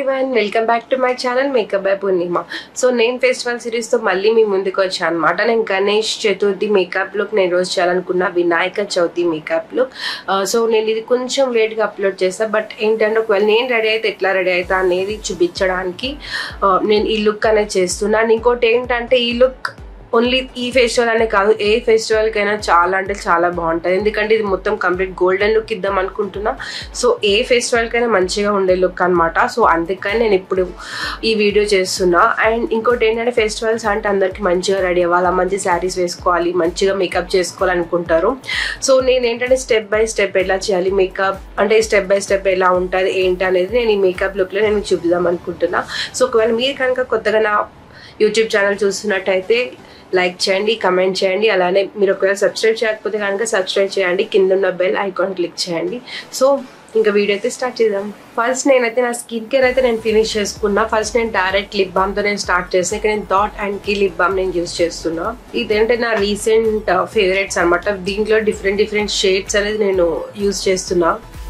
everyone welcome back to my channel makeup by Purnima so నేను festival సిరీస్తో మళ్ళీ మీ ముందుకు వచ్చాను అనమాట నేను గణేష్ చతుర్థి మేకప్ లుక్ నేను రోజు చేయాలనుకున్న Vinayaka Chavithi makeup look so నేను ఇది కొంచెం లేట్గా అప్లోడ్ చేస్తాను బట్ ఏంటంటే ఒకవేళ నేను రెడీ అయితే ఎట్లా రెడీ అవుతా అనేది చూపించడానికి ఆ, నేను ఈ లుక్ అనేది చేస్తున్నాను ఇంకోటి ఏంటంటే ఈ లుక్ ఓన్లీ ఈ ఫెస్టివల్ అనే కాదు ఏ ఫెస్టివల్కైనా చాలా అంటే చాలా బాగుంటుంది ఎందుకంటే ఇది మొత్తం కంప్లీట్ గోల్డెన్ లుక్ ఇద్దాం అనుకుంటున్నా సో ఏ ఫెస్టివల్కైనా మంచిగా ఉండే లుక్ అనమాట సో అందుకని నేను ఇప్పుడు ఈ వీడియో చేస్తున్నా అండ్ ఇంకోటి ఏంటంటే ఫెస్టివల్స్ అంటే అందరికి మంచిగా రెడీ అవ్వాలి మంచి శారీస్ వేసుకోవాలి మంచిగా మేకప్ చేసుకోవాలి అనుకుంటారు సో నేను ఏంటంటే స్టెప్ బై స్టెప్ ఎలా చేయాలి మేకప్ అంటే స్టెప్ బై స్టెప్ ఎలా ఉంటుంది ఏంటి అనేది నేను ఈ మేకప్ లుక్లో నేను మీకు చూపిద్దాం అనుకుంటున్నా సో ఒకవేళ మీరు కనుక కొత్తగా నా యూట్యూబ్ ఛానల్ చూస్తున్నట్టయితే లైక్ చేయండి కమెంట్ చేయండి అలానే మీరు ఒకవేళ సబ్స్క్రైబ్ చేయకపోతే కనుక సబ్స్క్రైబ్ చేయండి కింద ఉన్న బెల్ ఐకాన్ క్లిక్ చేయండి సో ఇంకా వీడియో అయితే స్టార్ట్ చేద్దాం ఫస్ట్ నేనైతే నా స్కిన్ కేర్ అయితే నేను ఫినిష్ చేసుకున్నా ఫస్ట్ నేను డైరెక్ట్ లిప్ బామ్తో నేను స్టార్ట్ చేసిన ఇక్కడ నేను Dot and Key lip balm నేను యూస్ చేస్తున్నా ఇదేంటే నా రీసెంట్ ఫేవరెట్స్ అనమాట దీంట్లో డిఫరెంట్ డిఫరెంట్ షేడ్స్ అనేది నేను యూస్ చేస్తున్నా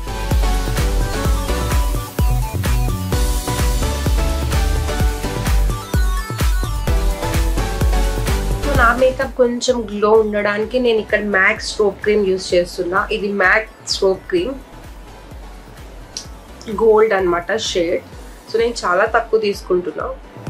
సో నా మేకప్ కొంచెం గ్లో ఉండడానికి నేను ఇక్కడ మ్యాక్ స్ట్రోప్ క్రీమ్ యూస్ చేస్తున్నా ఇది మ్యాక్ స్ట్రోప్ క్రీమ్ గోల్డ్ అన్నమాట షేడ్ సో నేను చాలా తక్కువ తీసుకుంటున్నా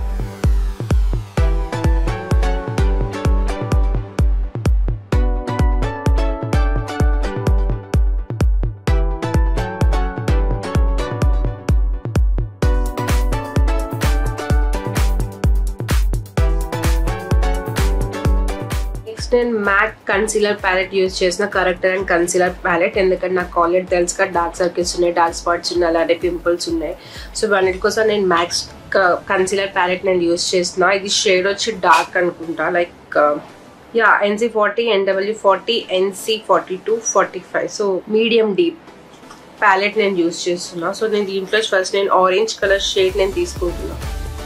నెక్స్ట్ నేను మ్యాక్ కన్సీలర్ ప్యాలెట్ యూస్ చేసిన కరెక్టర్ అండ్ కన్సీలర్ ప్యాలెట్ ఎందుకంటే నాకు ఆల్రెడీ తెలుసుగా డార్క్ సర్కిల్స్ ఉన్నాయి డార్క్ స్పాట్స్ ఉన్నాయి అలానే పింపుల్స్ ఉన్నాయి సో వాటి కోసం నేను మ్యాక్స్ కన్సీలర్ ప్యాలెట్ నేను యూస్ చేసిన ఇది షేడ్ వచ్చి డార్క్ అనుకుంటా like yeah NC forty NW forty NC forty two forty five so medium deep palette నేను యూస్ చేస్తున్నా సో నేను దీంట్లో ఫస్ట్ నేను ఆరెంజ్ కలర్ షేడ్ నేను తీసుకుంటున్నా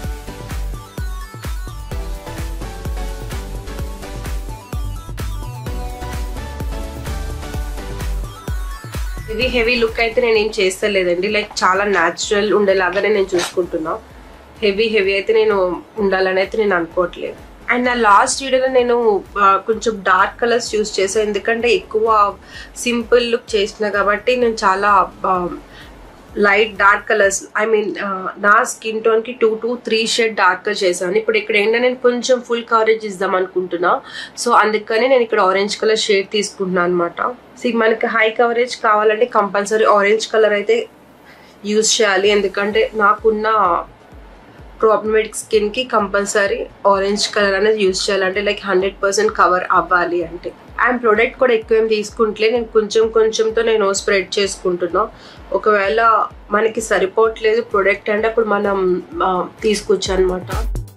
ఇది హెవీ లుక్ అయితే నేను ఏం చేస్తలేదండి లైక్ చాలా న్యాచురల్ ఉండేలాగానే నేను చూసుకుంటున్నా హెవీ హెవీ అయితే నేను ఉండాలని అయితే నేను అనుకోవట్లేదు అండ్ నా లాస్ట్ వీడియోలో నేను ఆ, కొంచెం డార్క్ కలర్స్ యూస్ చేసాను ఎందుకంటే ఎక్కువ సింపుల్ లుక్ చేసిన కాబట్టి నేను చాలా light dark colours I mean నా స్కిన్ టోన్కి టూ టూ త్రీ షేడ్ డార్క్గా చేశాను ఇప్పుడు ఇక్కడ ఏంటంటే నేను కొంచెం ఫుల్ కవరేజ్ ఇద్దాం అనుకుంటున్నా సో అందుకని నేను ఇక్కడ ఆరెంజ్ కలర్ షేడ్ తీసుకుంటున్నాను అనమాట సో మనకి హై కవరేజ్ కావాలంటే కంపల్సరీ ఆరెంజ్ కలర్ అయితే యూజ్ చేయాలి ఎందుకంటే నాకున్న ప్రాబ్లమేటిక్ స్కిన్కి కంపల్సరీ ఆరెంజ్ కలర్ అనేది యూజ్ చేయాలంటే లైక్ హండ్రెడ్ పర్సెంట్ కవర్ అవ్వాలి అంటే అండ్ ప్రోడక్ట్ కూడా ఎక్కువ ఏం తీసుకుంటలే నేను కొంచెం కొంచెంతో నేను స్ప్రెడ్ చేసుకుంటున్నా ఒకవేళ మనకి సరిపోవట్లేదు ప్రోడక్ట్ అంటే అప్పుడు మనం ఆ, తీసుకోవచ్చు అనమాట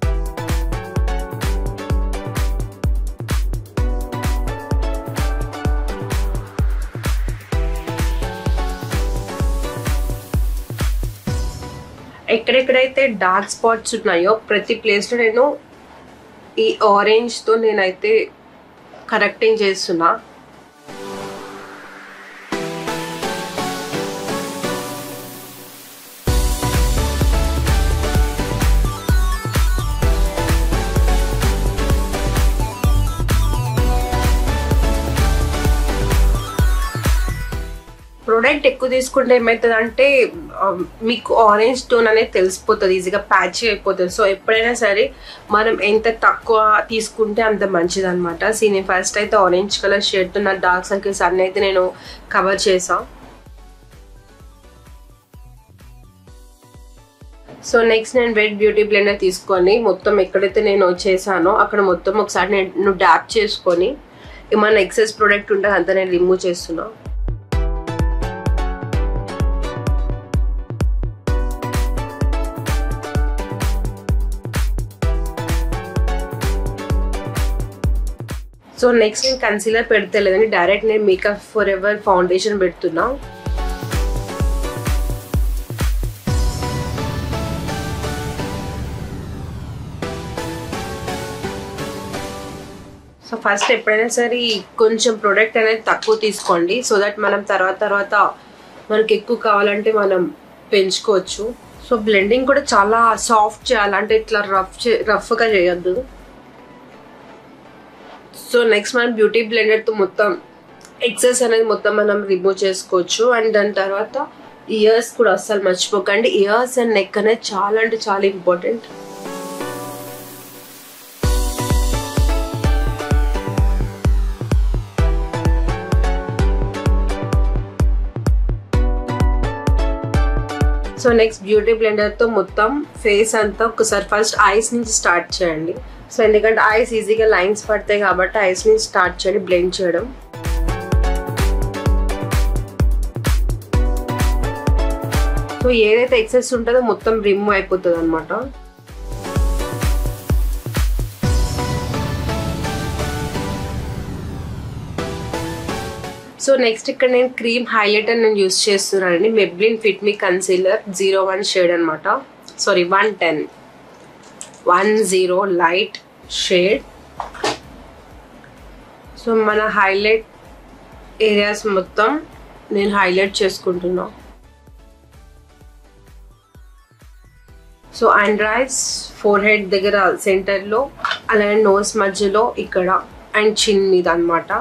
ఎక్కడెక్కడైతే డార్క్ స్పాట్స్ ఉన్నాయో ప్రతి ప్లేస్లో నేను ఈ ఆరెంజ్తో నేనైతే కరెక్టింగ్ చేస్తున్నా ప్రోడక్ట్ ఎక్కువ తీసుకుంటే ఏమవుతుంది అంటే మీకు ఆరెంజ్ టోన్ అనేది తెలిసిపోతుంది ఈజీగా ప్యాచ్ అయిపోతుంది సో ఎప్పుడైనా సరే మనం ఎంత తక్కువ తీసుకుంటే అంత మంచిది అనమాట సో నేను ఫస్ట్ అయితే ఆరెంజ్ కలర్ షేడ్తో నా డార్క్ సర్కిల్స్ అన్నీ అయితే నేను కవర్ చేసాను సో నెక్స్ట్ నేను వెట్ బ్యూటీ బ్లెండర్ తీసుకొని మొత్తం ఎక్కడైతే నేను చేశానో అక్కడ మొత్తం ఒకసారి నేను డ్యాప్ చేసుకొని ఏమన్నా ఎక్సెస్ ప్రోడక్ట్ ఉంటే అంతా నేను రిమూవ్ చేస్తున్నా సో నెక్స్ట్ నేను కన్సీలర్ పెడితే లేదండి డైరెక్ట్ నేను మేకప్ ఫర్ ఎవర్ ఫౌండేషన్ పెడుతున్నా సో ఫస్ట్ ఎప్పుడైనా సరే కొంచెం ప్రోడక్ట్ అనేది తక్కువ తీసుకోండి సో దట్ మనం తర్వాత తర్వాత మనకి ఎక్కువ కావాలంటే మనం పెంచుకోవచ్చు సో సో బ్లెండింగ్ కూడా చాలా సాఫ్ట్ చేయాలి అంటే ఇట్లా రఫ్ రఫ్గా చేయొద్దు సో నెక్స్ట్ మనం బ్యూటీ బ్లెండర్తో మొత్తం ఎక్సెస్ అనేది మొత్తం మనం రిమూవ్ చేసుకోవచ్చు అండ్ దాని తర్వాత ఇయర్స్ కూడా అస్సలు మర్చిపోకండి ఇయర్స్ అండ్ నెక్ అనేది చాలా అంటే చాలా ఇంపార్టెంట్ సో నెక్స్ట్ బ్యూటీ బ్లెండర్తో మొత్తం ఫేస్ అంతా ఒకసారి ఫస్ట్ ఐస్ నుంచి స్టార్ట్ చేయండి సో ఎందుకంటే ఐస్ ఈజీగా లైన్స్ పడతాయి కాబట్టి ఐస్ నుంచి స్టార్ట్ చేయండి బ్లెండ్ చేయడం సో ఏదైతే ఎక్సెస్ ఉంటుందో మొత్తం రిమూవ్ అయిపోతుంది అనమాట సో నెక్స్ట్ ఇక్కడ నేను క్రీమ్ హైలైటర్ నేను యూస్ చేస్తున్నానండి Maybelline Fit Me concealer zero one shade అనమాట sorry one ten one zero light shade so మన హైలైట్ ఏరియాస్ మొత్తం నేను హైలైట్ చేసుకుంటున్నా సో అండ్రాయిడ్స్ ఫోర్ హెడ్ దగ్గర సెంటర్లో అలాగే నోస్ మధ్యలో ఇక్కడ అండ్ చిన్ మీద అనమాట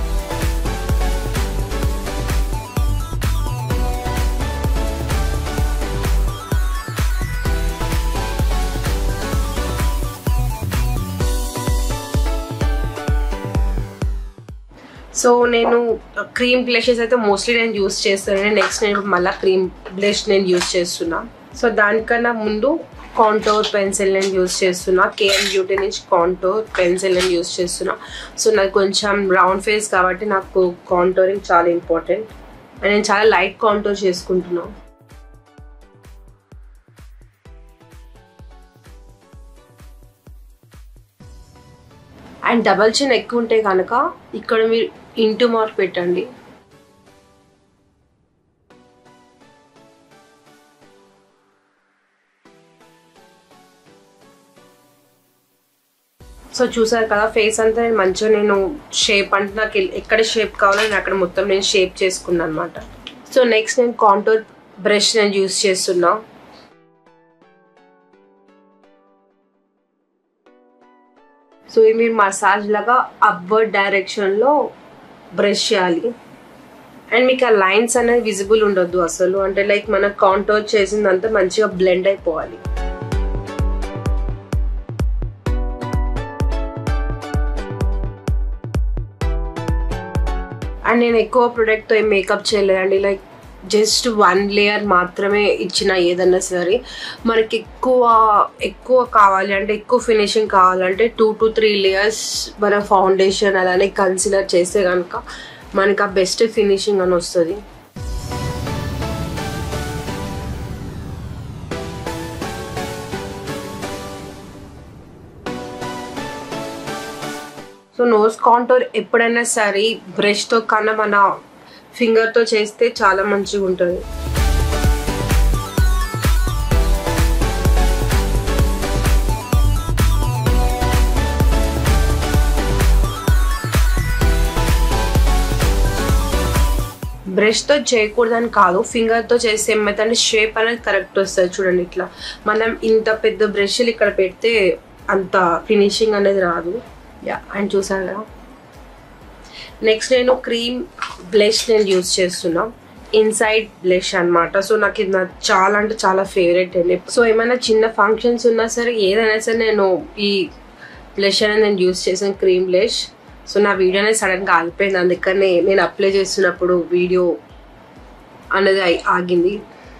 సో నేను క్రీమ్ బ్లషెస్ అయితే మోస్ట్లీ నేను యూస్ చేస్తాను నెక్స్ట్ నేను మళ్ళీ క్రీమ్ బ్లష్ నేను యూస్ చేస్తున్నా సో దానికన్నా ముందు కాంటోర్ పెన్సిల్ నేను యూస్ చేస్తున్నా కేఎం బ్యూటీ నుంచి కాంటోర్ పెన్సిల్ నేను యూస్ చేస్తున్నా సో నాకు కొంచెం రౌండ్ ఫేస్ కాబట్టి నాకు కాంటోరింగ్ చాలా ఇంపార్టెంట్ అండ్ నేను చాలా లైట్ కాంటోర్ చేసుకుంటున్నాను అండ్ డబల్ చిన్ ఎక్కువ ఉంటే కనుక ఇక్కడ మీరు ఇంటూ మార్క్ పెట్టండి సో చూసారు కదా ఫేస్ అంతా నేను మంచిగా నేను షేప్ అంటే నాకు ఎక్కడ షేప్ కావాలో నేను అక్కడ మొత్తం నేను షేప్ చేసుకున్నాను అనమాట సో నెక్స్ట్ నేను కాంటోర్ బ్రష్ నేను యూస్ చేస్తున్నా సో ఇది మీరు మసాజ్ లాగా అప్వర్డ్ డైరెక్షన్లో బ్రష్ చేయాలి అండ్ మీకు ఆ లైన్స్ అనేది విజిబుల్ ఉండొద్దు అసలు అంటే లైక్ మన కాంటోర్ చేసిందంతా మంచిగా బ్లెండ్ అయిపోవాలి అండ్ నేను ఎక్కువ ప్రొడక్ట్తో ఏం మేకప్ చేయలేదండి లైక్ జస్ట్ వన్ లేయర్ మాత్రమే ఇచ్చిన ఏదన్నా సరే మనకి ఎక్కువ ఎక్కువ కావాలి అంటే ఎక్కువ ఫినిషింగ్ కావాలంటే టూ టు త్రీ లేయర్స్ మన ఫౌండేషన్ అలానే కన్సిలర్ చేస్తే కనుక మనకి ఆ బెస్ట్ ఫినిషింగ్ అని వస్తుంది సో నోస్ కాంటోర్ ఎప్పుడైనా సరే బ్రష్తో కన్నా మన ఫింగర్తో చేస్తే చాలా మంచిగా ఉంటుంది బ్రష్తో చేయకూడదని కాదు ఫింగర్తో చేస్తే ఏమైతే షేప్ అనేది కరెక్ట్ వస్తుంది చూడండి ఇట్లా మనం ఇంత పెద్ద బ్రష్లు ఇక్కడ పెడితే అంత ఫినిషింగ్ అనేది రాదు యా అండ్ చూసారు కదా నెక్స్ట్ నేను క్రీమ్ బ్లష్ నేను యూస్ చేస్తున్నా ఇన్సైడ్ బ్లష్ అనమాట సో నాకు ఇది నాకు చాలా అంటే చాలా ఫేవరెట్ అండి సో ఏమైనా చిన్న ఫంక్షన్స్ ఉన్నా సరే ఏదైనా సరే నేను ఈ బ్లష్ అనేది నేను యూస్ చేసాను క్రీమ్ బ్లష్ సో నా వీడియో అనేది సడన్గా ఆగిపోయింది అందుకని నేను అప్లై చేస్తున్నప్పుడు వీడియో అనేది ఆగింది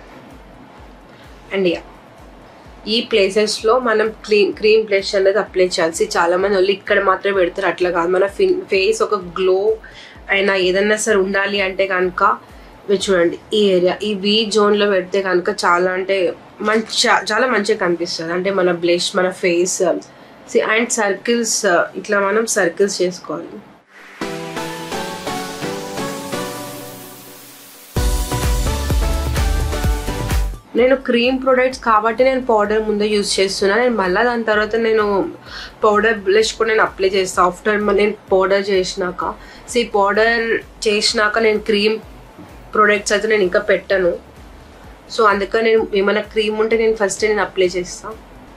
అండ్ యా ఈ ప్లేసెస్లో మనం క్రీమ్ క్రీమ్ బ్లష్ అనేది అప్లై చేయాల్సి చాలా మంది వాళ్ళు ఇక్కడ మాత్రమే పెడతారు అట్లా కాదు మన ఫేస్ ఒక గ్లో అయినా ఏదన్నా సరే ఉండాలి అంటే కనుక చూడండి ఈ ఏరియా ఈ వీ జోన్లో పెడితే కనుక చాలా అంటే మంచి చాలా మంచిగా కనిపిస్తుంది అంటే మన బ్లష్ మన ఫేస్ అండ్ సర్కిల్స్ ఇట్లా మనం సర్కిల్స్ చేసుకోవాలి నేను క్రీమ్ ప్రొడక్ట్స్ కాబట్టి నేను పౌడర్ ముందే యూస్ చేస్తున్నా నేను మళ్ళీ దాని తర్వాత నేను పౌడర్ బ్లష్ కూడా నేను అప్లై చేస్తాను ఆఫ్టర్ నేను పౌడర్ చేసినాక సో పౌడర్ చేసినాక నేను క్రీమ్ ప్రొడక్ట్స్ అయితే నేను ఇంకా పెట్టాను సో అందుకని నేను ఏమైనా క్రీమ్ ఉంటే నేను ఫస్ట్ నేను అప్లై చేస్తాను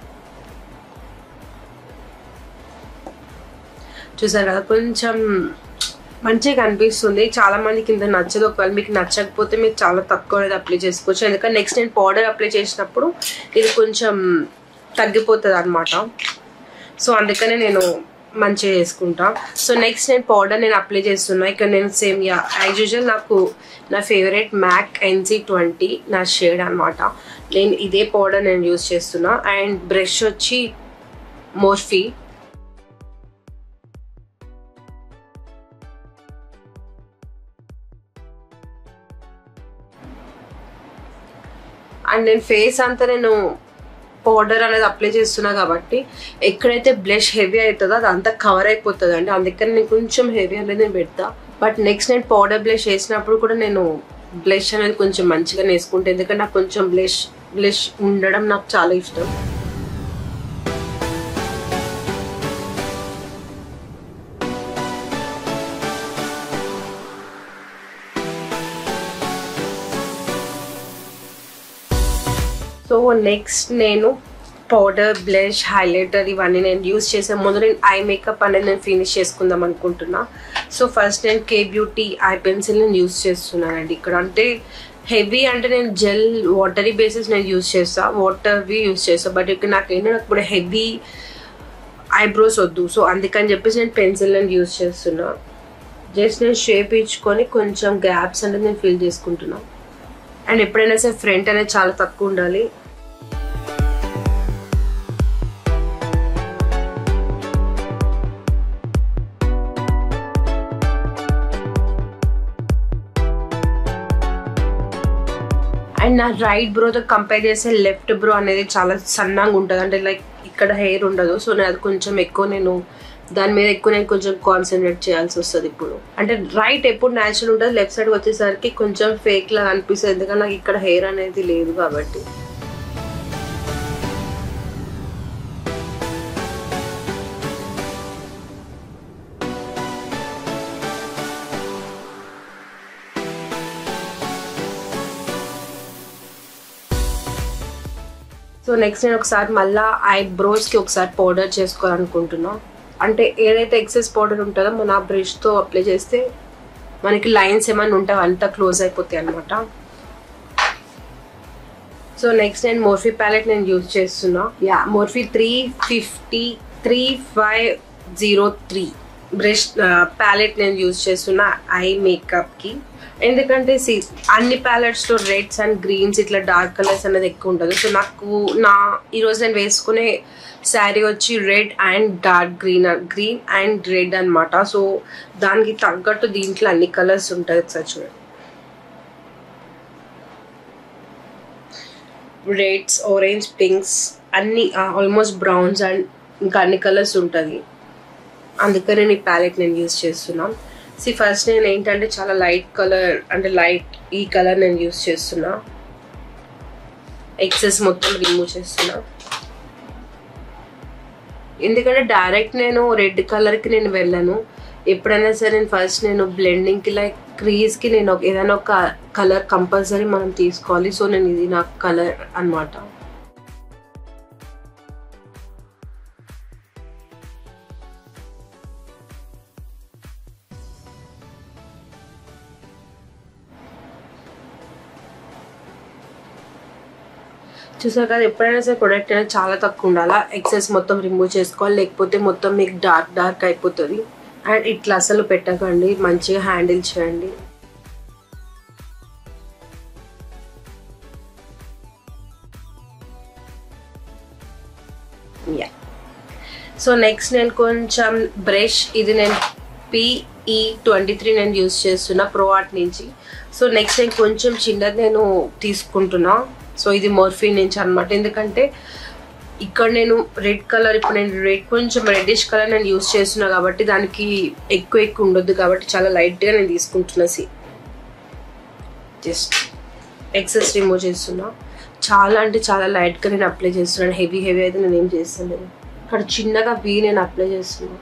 చూసారు కదా కొంచెం మంచిగా కనిపిస్తుంది చాలా మందికి ఇంత నచ్చదు ఒకవేళ మీకు నచ్చకపోతే మీరు చాలా తక్కువ అనేది అప్లై చేసుకోవచ్చు ఎందుకంటే నెక్స్ట్ నేను పౌడర్ అప్లై చేసినప్పుడు ఇది కొంచెం తగ్గిపోతుంది అనమాట సో అందుకనే నేను మంచిగా చేసుకుంటా సో నెక్స్ట్ నేను పౌడర్ నేను అప్లై చేస్తున్నా ఇక్కడ నేను సేమ్ యా యాజ్ యూజువల్ నాకు నా ఫేవరెట్ మ్యాక్ ఎన్సీ ట్వంటీ నా షేడ్ అనమాట నేను ఇదే పౌడర్ నేను యూజ్ చేస్తున్నా అండ్ బ్రష్ వచ్చి మోర్ఫీ అండ్ నేను ఫేస్ అంతా నేను పౌడర్ అనేది అప్లై చేస్తున్నా కాబట్టి ఎక్కడైతే బ్లష్ హెవీ అవుతుందో అది అంతా కవర్ అయిపోతుంది అండి అందుకని నేను కొంచెం హెవీ అనేది నేను పెడతా బట్ నెక్స్ట్ నేను పౌడర్ బ్లష్ వేసినప్పుడు కూడా నేను బ్లష్ అనేది కొంచెం మంచిగా వేసుకుంటే ఎందుకంటే నాకు కొంచెం బ్లష్ బ్లష్ ఉండడం నాకు చాలా ఇష్టం సో నెక్స్ట్ నేను పౌడర్ బ్లష్ హైలైటర్ ఇవన్నీ నేను యూస్ చేసే ముందు నేను ఐ మేకప్ అనేది నేను ఫినిష్ చేసుకుందాం అనుకుంటున్నా సో ఫస్ట్ నేను కే బ్యూటీ ఐ పెన్సిల్ నేను యూస్ చేస్తున్నానండి ఇక్కడ అంటే హెవీ అంటే నేను జెల్ వాటరీ బేసిస్ నేను యూస్ చేస్తా వాటర్వి యూస్ చేస్తా బట్ ఇక్కడ నాకు ఏంటంటే నాకు ఇప్పుడు హెవీ ఐబ్రోస్ వద్దు సో అందుకని చెప్పేసి నేను పెన్సిల్ నేను యూస్ చేస్తున్నా జస్ట్ నేను షేప్ ఇచ్చుకొని కొంచెం గ్యాప్స్ అనేది నేను ఫిల్ చేసుకుంటున్నా అండ్ ఎప్పుడైనా సరే ఫ్రంట్ అనేది చాలా తక్కువ ఉండాలి అండ్ నా రైట్ బ్రోతో కంపేర్ చేస్తే లెఫ్ట్ బ్రో అనేది చాలా సన్నగా ఉంటుంది అంటే లైక్ ఇక్కడ హెయిర్ ఉండదు సో నేను అది కొంచెం ఎక్కువ నేను దాని మీద ఎక్కువ నేను కొంచెం కాన్సన్ట్రేట్ చేయాల్సి వస్తుంది ఇప్పుడు అంటే రైట్ ఎప్పుడు న్యాచురల్ ఉంటుంది లెఫ్ట్ సైడ్ వచ్చేసరికి కొంచెం ఫేక్ లాగా అనిపిస్తుంది ఎందుకంటే నాకు ఇక్కడ హెయిర్ అనేది లేదు కాబట్టి సో నెక్స్ట్ నేను ఒకసారి మళ్ళీ ఐబ్రోస్కి ఒకసారి పౌడర్ చేసుకోవాలనుకుంటున్నా అంటే ఏదైతే ఎక్సెస్ పౌడర్ ఉంటుందో మన ఆ బ్రష్తో అప్లై చేస్తే మనకి లైన్స్ ఏమైనా ఉంటాయి అంతా క్లోజ్ అయిపోతాయి అనమాట సో నెక్స్ట్ నేను మోర్ఫీ ప్యాలెట్ నేను యూజ్ చేస్తున్నా yeah Morphe three fifty three five zero three brush palette నేను యూజ్ చేస్తున్నా ఐ మేకప్కి ఎందుకంటే సి అన్ని ప్యాలెట్స్లో రెడ్స్ అండ్ గ్రీన్స్ ఇట్లా డార్క్ కలర్స్ అనేది ఎక్కువ ఉంటుంది సో నాకు నా ఈరోజు నేను వేసుకునే శారీ వచ్చి red and dark green green and red అనమాట సో దానికి తగ్గట్టు దీంట్లో అన్ని కలర్స్ ఉంటాయి ఒకసారి చూడండి రెడ్స్ ఆరెంజ్ పింక్స్ అన్ని ఆల్మోస్ట్ బ్రౌన్స్ అండ్ ఇంకా అన్ని కలర్స్ ఉంటుంది అందుకని నేను ఈ ప్యాలెట్ నేను యూజ్ చేస్తున్నాను సి ఫస్ట్ నేను ఏంటంటే చాలా లైట్ కలర్ అంటే లైట్ ఈ కలర్ నేను యూజ్ చేస్తున్నా ఎక్సెస్ మొత్తం రిమూవ్ చేస్తున్నా ఎందుకంటే డైరెక్ట్ నేను రెడ్ కలర్కి నేను వెళ్ళాను ఎప్పుడైనా సరే నేను ఫస్ట్ నేను బ్లెండింగ్కి లైక్ క్రీజ్కి నేను ఒక ఏదైనా ఒక కలర్ కంపల్సరీ మనం తీసుకోవాలి సో నేను ఇది నా కలర్ అనమాట చూసారు కదా ఎప్పుడైనా సరే ప్రొడక్ట్ అనేది చాలా తక్కువ ఉండాలా ఎక్సెస్ మొత్తం రిమూవ్ చేసుకోవాలి లేకపోతే మొత్తం మీకు డార్క్ డార్క్ అయిపోతుంది అండ్ ఇట్లా అసలు పెట్టకండి మంచిగా హ్యాండిల్ చేయండి యా సో నెక్స్ట్ నేను కొంచెం బ్రష్ ఇది నేను పిఈ ట్వంటీ త్రీ నేను యూస్ చేస్తున్నా ప్రో ఆర్ట్ నుంచి సో నెక్స్ట్ నేను కొంచెం చిన్నది నేను తీసుకుంటున్నా సో ఇది మోర్ఫిన్ నుంచి అనమాట ఎందుకంటే ఇక్కడ నేను రెడ్ కలర్ ఇప్పుడు నేను రెడ్ కొంచెం రెడ్డిష్ కలర్ నేను యూస్ చేస్తున్నా కాబట్టి దానికి ఎక్కువ ఎక్కువ ఉండొద్దు కాబట్టి చాలా లైట్గా నేను తీసుకుంటున్నా సి జస్ట్ ఎక్సెస్ రిమూవ్ చేస్తున్నా చాలా అంటే చాలా లైట్గా నేను అప్లై చేస్తున్నాను హెవీ హెవీ అయితే నేను ఏం చేస్తలేదు ఇక్కడ చిన్నగా వీ నేను అప్లై చేస్తున్నా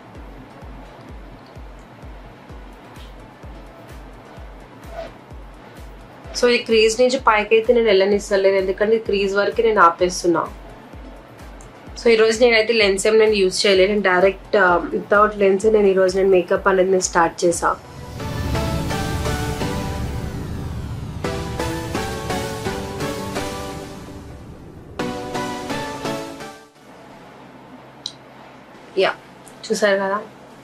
సో ఈ క్రీజ్ నుంచి పైకి అయితే నేను వెళ్ళనిస్తలేను ఎందుకంటే క్రీజ్ వరకు నేను ఆపేస్తున్నా సో ఈరోజు నేనైతే లెన్స్ ఏం నేను యూజ్ చేయలేదు నేను డైరెక్ట్ వితౌట్ లెన్స్ నేను ఈరోజు నేను మేకప్ అనేది నేను స్టార్ట్ చేసా యా చూసారు కదా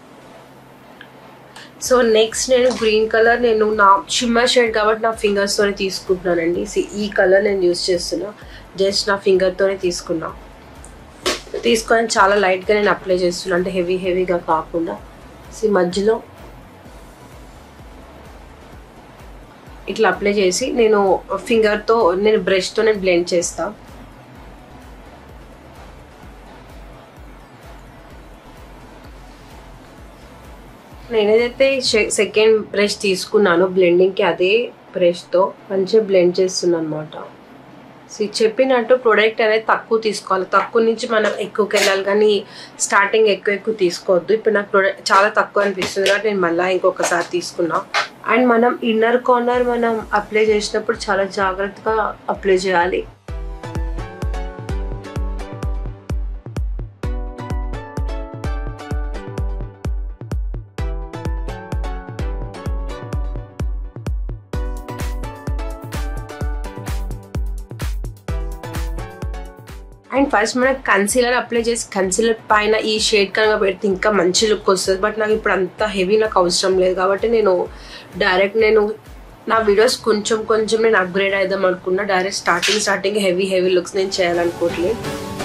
సో నెక్స్ట్ నేను గ్రీన్ కలర్ నేను నా షిమ్మర్ షేడ్ కాబట్టి నా ఫింగర్స్తోనే తీసుకుంటున్నానండి See, ఈ కలర్ నేను యూస్ చేస్తున్నా జస్ట్ నా ఫింగర్తోనే తీసుకున్నా తీసుకొని చాలా లైట్గా నేను అప్లై చేస్తున్నా అంటే హెవీ హెవీగా కాకుండా సి మధ్యలో ఇట్లా అప్లై చేసి నేను ఫింగర్తో నేను బ్రష్తో నేను బ్లెండ్ చేస్తాను నేను ఏదైతే సెకండ్ బ్రష్ తీసుకున్నానో బ్లెండింగ్కి అదే బ్రష్తో మంచిగా బ్లెండ్ చేస్తున్నాను అనమాట సో చెప్పినట్టు ప్రోడక్ట్ అనేది తక్కువ తీసుకోవాలి తక్కువ నుంచి మనం ఎక్కువకి వెళ్ళాలి కానీ స్టార్టింగ్ ఎక్కువ ఎక్కువ తీసుకోవద్దు ఇప్పుడు నాకు ప్రోడక్ట్ చాలా తక్కువ అనిపిస్తుంది కాబట్టి నేను మళ్ళీ ఇంకొకసారి తీసుకున్నా అండ్ మనం ఇన్నర్ కార్నర్ మనం అప్లై చేసినప్పుడు చాలా జాగ్రత్తగా అప్లై చేయాలి అండ్ ఫస్ట్ మనకి కన్సీలర్ అప్లై చేసి కన్సీలర్ పైన ఈ షేడ్ కనుక పెడితే ఇంకా మంచి లుక్ వస్తుంది బట్ నాకు ఇప్పుడు అంత హెవీ నాకు అవసరం లేదు కాబట్టి నేను డైరెక్ట్ నేను నా వీడియోస్ కొంచెం కొంచెం నేను అప్గ్రేడ్ అవుదాం అనుకున్నా direct starting starting heavy heavy looks నేను చేయాలనుకోవట్లేదు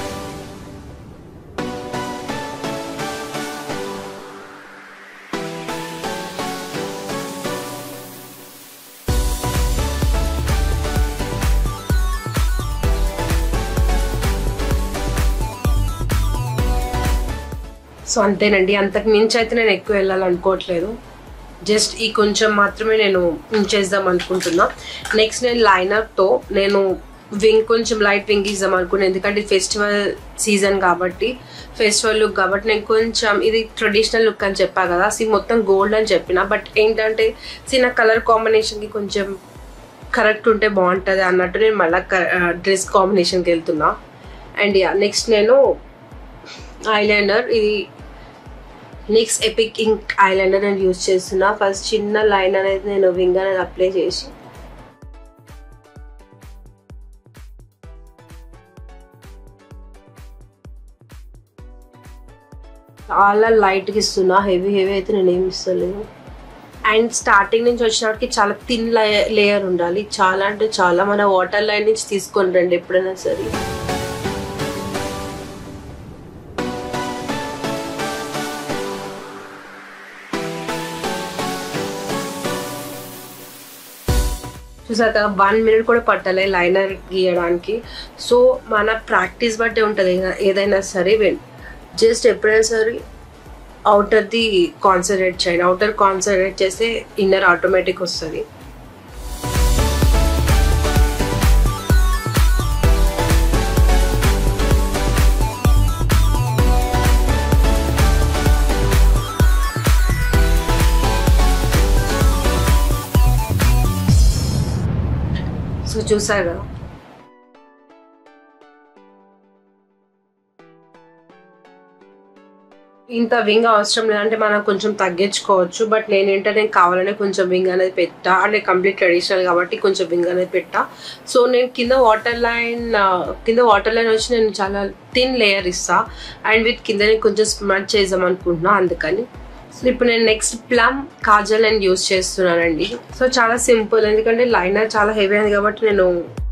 సో అంతేనండి అంతకు మించి అయితే నేను ఎక్కువ వెళ్ళాలనుకోవట్లేదు జస్ట్ ఈ కొంచెం మాత్రమే నేను ఉంచేద్దాం అనుకుంటున్నా నెక్స్ట్ నేను లైనర్తో నేను వింగ్ కొంచెం లైట్ వింగ్ ఇద్దాం అనుకున్నాను ఎందుకంటే ఫెస్టివల్ సీజన్ కాబట్టి ఫెస్టివల్ లుక్ కాబట్టి నేను కొంచెం ఇది ట్రెడిషనల్ లుక్ అని చెప్పా కదా సి మొత్తం గోల్డ్ అని చెప్పిన బట్ ఏంటంటే చిన్న కలర్ కాంబినేషన్కి కొంచెం కరెక్ట్ ఉంటే బాగుంటుంది అన్నట్టు నేను మళ్ళీ డ్రెస్ కాంబినేషన్కి వెళ్తున్నా అండ్ యా నెక్స్ట్ నేను ఐలైనర్ ఇది నెక్స్ట్ ఎపిక్ ఇంక్ ఐలైనర్ నేను యూజ్ చేస్తున్నా ఫస్ట్ చిన్న లైన్ అనేది నేను వింగ్ అనేది అప్లై చేసి చాలా లైట్గా ఇస్తున్నా హెవీ హెవీ అయితే నేను ఏమి ఇస్తలేను అండ్ స్టార్టింగ్ నుంచి వచ్చినప్పటికి చాలా థిన్ లేయర్ ఉండాలి చాలా అంటే చాలా మన వాటర్ లైన్ నుంచి తీసుకొని రండి ఎప్పుడైనా సరే చూసాక వన్ మినిట్ కూడా పట్టలే లైనర్ గీయడానికి సో మన ప్రాక్టీస్ బట్టే ఉంటుంది ఏదైనా సరే జస్ట్ ఎప్పుడైనా సరే అవుటర్ది కాన్సన్ట్రేట్ చేయండి అవుటర్ కాన్సన్ట్రేట్ చేస్తే ఇన్నర్ ఆటోమేటిక్ వస్తుంది సో చూసారు కదా ఇంత వింగ్ అవసరం లేదంటే మనం కొంచెం తగ్గించుకోవచ్చు బట్ నేనేంటంటే నేను కావాలనే కొంచెం వింగ్ అనేది పెట్టా అంటే కంప్లీట్ ట్రెడిషనల్ కాబట్టి కొంచెం వింగ్ అనేది పెట్టా సో నేను కింద వాటర్ లైన్ కింద వాటర్ లైన్ వచ్చి నేను చాలా థిన్ లేయర్ ఇస్తా అండ్ విత్ కింద కొంచెం స్మచ్ చేద్దాం అనుకుంటున్నా అందుకని సో ఇప్పుడు నేను next plum kajal and use చేస్తున్నానండి సో చాలా సింపుల్ ఎందుకంటే లైనర్ చాలా హెవీ అయింది కాబట్టి నేను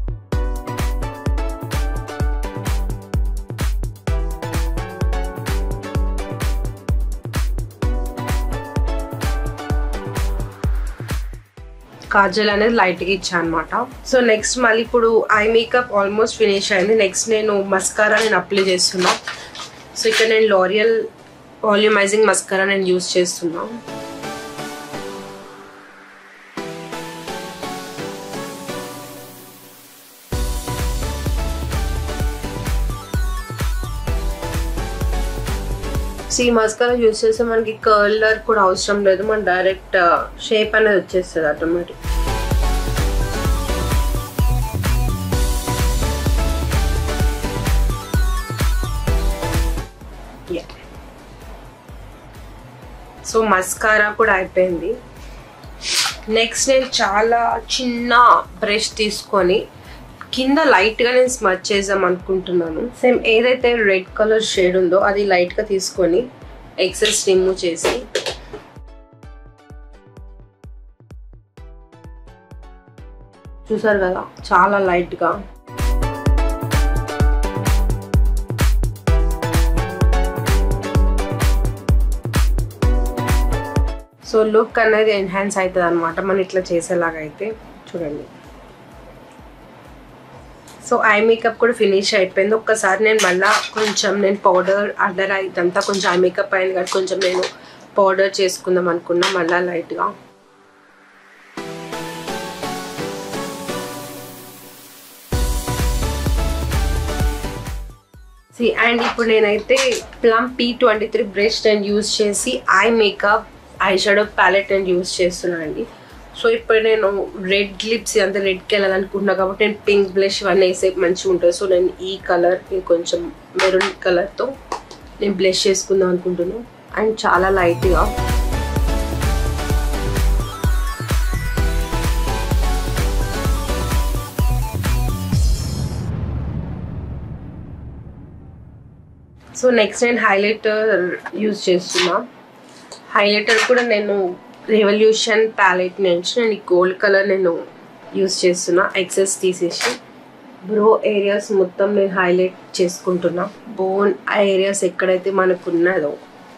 కాజల్ అనేది లైట్గా ఇచ్చాను అనమాట సో నెక్స్ట్ మళ్ళీ ఇప్పుడు ఐ మేకప్ ఆల్మోస్ట్ ఫినిష్ అయింది నెక్స్ట్ నేను మస్కారా నేను అప్లై చేస్తున్నా సో ఇక్కడ నేను లారియల్ వాల్యూమైజింగ్ మస్కారా నేను యూస్ చేస్తున్నా సో ఈ మస్కారా యూస్ చేస్తే మనకి కలర్ కూడా అవసరం లేదు మన డైరెక్ట్ షేప్ అనేది వచ్చేస్తుంది ఆటోమేటిక్ సో మస్కారా కూడా అయిపోయింది నెక్స్ట్ నేను చాలా చిన్న బ్రష్ తీసుకొని కింద లైట్గా నేను స్మచ్ చేద్దాం అనుకుంటున్నాను సేమ్ ఏదైతే రెడ్ కలర్ షేడ్ ఉందో అది లైట్గా తీసుకొని ఎక్సెస్ రిమూవ్ చేసి చూసారు కదా చాలా లైట్గా సో లుక్ అనేది ఎన్హాన్స్ అవుతుంది అనమాట మనం ఇట్లా చేసేలాగా అయితే చూడండి సో ఐ మేకప్ కూడా ఫినిష్ అయిపోయింది ఒక్కసారి నేను మళ్ళీ కొంచెం నేను పౌడర్ అండర్ ఐ ఇదంతా కొంచెం ఐ మేకప్ అయింది కాబట్టి కొంచెం నేను పౌడర్ చేసుకుందాం అనుకున్నా మళ్ళీ లైట్గా సి అండ్ ఇప్పుడు నేనైతే plum P twenty three brush నేను యూస్ చేసి eye makeup eye shadow palette నేను యూస్ చేస్తున్నాను అండి సో ఇప్పుడు నేను రెడ్ లిప్స్ అంతా రెడ్కి వెళ్ళాలనుకుంటున్నా కాబట్టి నేను పింక్ బ్లష్ ఇవన్నీ వేసే మంచిగా ఉంటుంది సో నేను ఈ కలర్ కొంచెం మెరూన్ కలర్తో నేను బ్లష్ చేసుకుందాం అనుకుంటున్నాను అండ్ చాలా లైట్గా సో నెక్స్ట్ నేను హైలైటర్ యూజ్ చేస్తున్నా హైలైటర్ కూడా నేను రెవల్యూషన్ ప్యాలెట్ నుంచి నేను ఈ గోల్డ్ కలర్ నేను యూజ్ చేస్తున్నా ఎక్సెస్ తీసేసి బ్రో ఏరియాస్ మొత్తం నేను హైలైట్ చేసుకుంటున్నా బోన్ ఆ ఏరియాస్ ఎక్కడైతే మనకు ఉన్నదో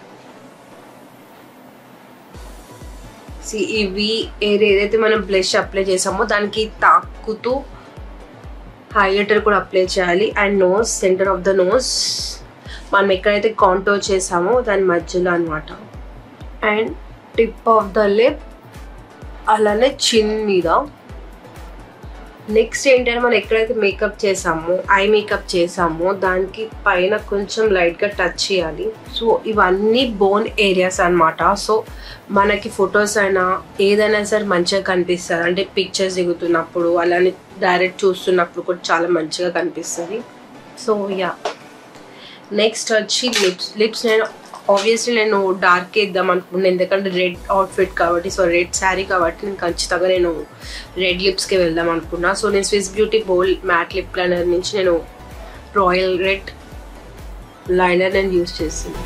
ఇవి ఏరియా ఏదైతే మనం బ్లష్ అప్లై చేసామో దానికి తాకుతూ హైలైటర్ కూడా అప్లై చేయాలి and nose centre of the nose మనం ఎక్కడైతే కాంటోర్ చేసామో దాని మధ్యలో అనమాట and tip of the lip అలానే చిన్ మీద నెక్స్ట్ ఏంటంటే మనం ఎక్కడైతే మేకప్ చేసామో ఐ మేకప్ చేసామో దానికి పైన కొంచెం లైట్గా టచ్ చేయాలి సో ఇవన్నీ బోన్ ఏరియాస్ అనమాట సో మనకి ఫొటోస్ అయినా ఏదైనా సరే మంచిగా కనిపిస్తుంది అంటే పిక్చర్స్ దిగుతున్నప్పుడు అలానే డైరెక్ట్ చూస్తున్నప్పుడు కూడా చాలా మంచిగా కనిపిస్తుంది సో యా నెక్స్ట్ వచ్చి లిప్స్ లిప్స్ నేను ఆబ్వియస్లీ నేను డార్క్ ఇద్దాం అనుకున్నాను ఎందుకంటే రెడ్ అవుట్ఫిట్ కాబట్టి సో రెడ్ శారీ కాబట్టి నేను ఖచ్చితంగా నేను రెడ్ లిప్స్కి వెళ్దాం అనుకున్నా సో నేను Swiss Beauty bold matte lip liner నుంచి నేను రాయల్ రెడ్ లైనర్ నేను యూస్ చేసింది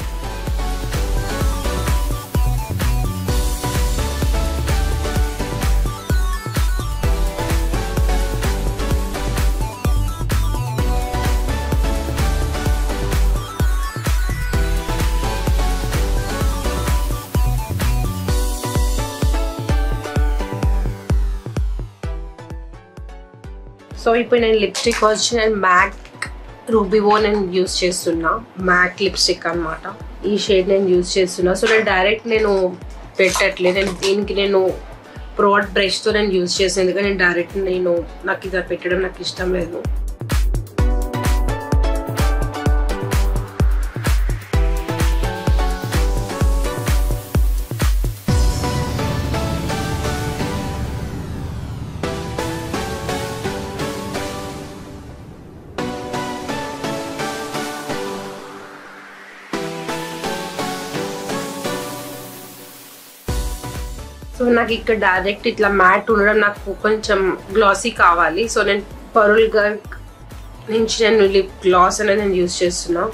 సో ఇప్పుడు నేను లిప్స్టిక్ వచ్చి నేను మ్యాక్ రూబీవో నేను యూస్ చేస్తున్నా మ్యాక్ లిప్స్టిక్ అనమాట ఈ షేడ్ నేను యూస్ చేస్తున్నా సో నేను డైరెక్ట్ నేను పెట్టట్లేదు నేను దీనికి నేను ప్రోడ్ బ్రష్తో నేను యూస్ చేసాను ఎందుకంటే నేను డైరెక్ట్ నేను నాకు ఇది పెట్టడం నాకు ఇష్టం లేదు సో నాకు ఇక్కడ డైరెక్ట్ ఇట్లా మ్యాట్ ఉండడం నాకు కొంచెం గ్లాసీ కావాలి సో నేను పరుల్ గర్గ్ నుంచి నేను లిప్ గ్లాస్ అనేది నేను యూస్ చేస్తున్నా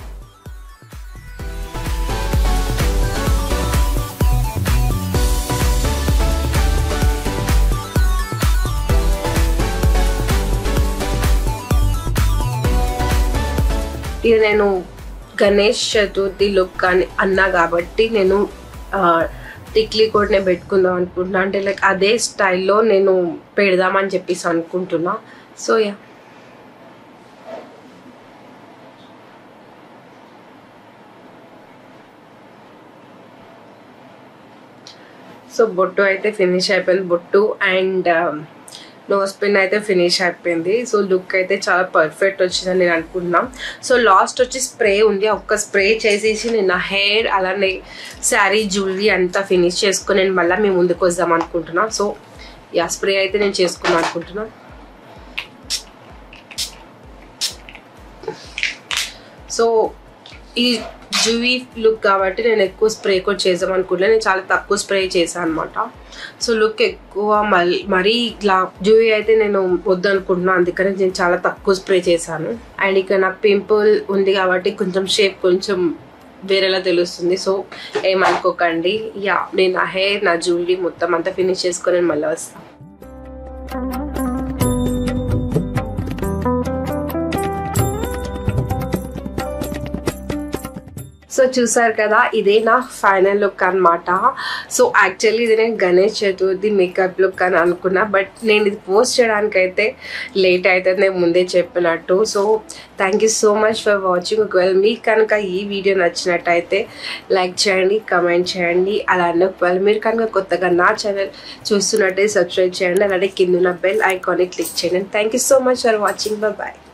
ఇది నేను గణేష్ చతుర్థి లుక్ అని అన్నా కాబట్టి నేను టిక్లీ కూడా నేను పెట్టుకుందాం అనుకుంటున్నా అంటే లైక్ అదే స్టైల్లో నేను పెడదామని చెప్పేసి అనుకుంటున్నా సో యా సో బొట్టు అయితే ఫినిష్ అయిపోయింది బొట్టు అండ్ నోస్ పిన్ అయితే ఫినిష్ అయిపోయింది సో లుక్ అయితే చాలా పర్ఫెక్ట్ వచ్చిందని నేను అనుకుంటున్నాం సో లాస్ట్ వచ్చి స్ప్రే ఉంది ఒక్క స్ప్రే చేసేసి నేను నా హెయిర్ అలానే శారీ జ్యువెలరీ అంతా ఫినిష్ చేసుకుని నేను మళ్ళీ మేము ముందుకు వద్దాం అనుకుంటున్నా సో యా స్ప్రే అయితే నేను చేసుకుందాం అనుకుంటున్నా సో ఈ జూవీ లుక్ కాబట్టి నేను ఎక్కువ స్ప్రే కూడా చేద్దాం అనుకుంటున్నా నేను చాలా తక్కువ స్ప్రే చేశాను అనమాట సో లుక్ ఎక్కువ మళ్ళీ మరీ ఇట్లా జూవీ అయితే నేను వద్దనుకుంటున్నాను అందుకని నేను చాలా తక్కువ స్ప్రే చేశాను అండ్ ఇక్కడ నాకు పింపుల్ ఉంది కాబట్టి కొంచెం షేప్ కొంచెం వేరేలా తెలుస్తుంది సో ఏమనుకోకండి యా నేను నా హెయిర్ నా జ్యువెలరీ మొత్తం అంతా ఫినిష్ చేసుకొని నేను మళ్ళీ వస్తాను సో చూసారు కదా ఇదే నా ఫైనల్ లుక్ అనమాట సో యాక్చువల్లీ ఇది నేను గణేష్ చతుర్థి మేకప్ లుక్ అని అనుకున్నా బట్ నేను ఇది పోస్ట్ చేయడానికి అయితే లేట్ అవుతుంది నేను ముందే చెప్పినట్టు so thank you so much for watching ఒకవేళ మీకు కనుక ఈ వీడియో నచ్చినట్టయితే లైక్ చేయండి కమెంట్ చేయండి అలానే ఒకవేళ మీరు కనుక కొత్తగా నా ఛానల్ చూస్తున్నట్టే సబ్స్క్రైబ్ చేయండి అలానే కింద ఉన్న బెల్ ఐకానిక్ క్లిక్ చేయండి thank you so much for watching bye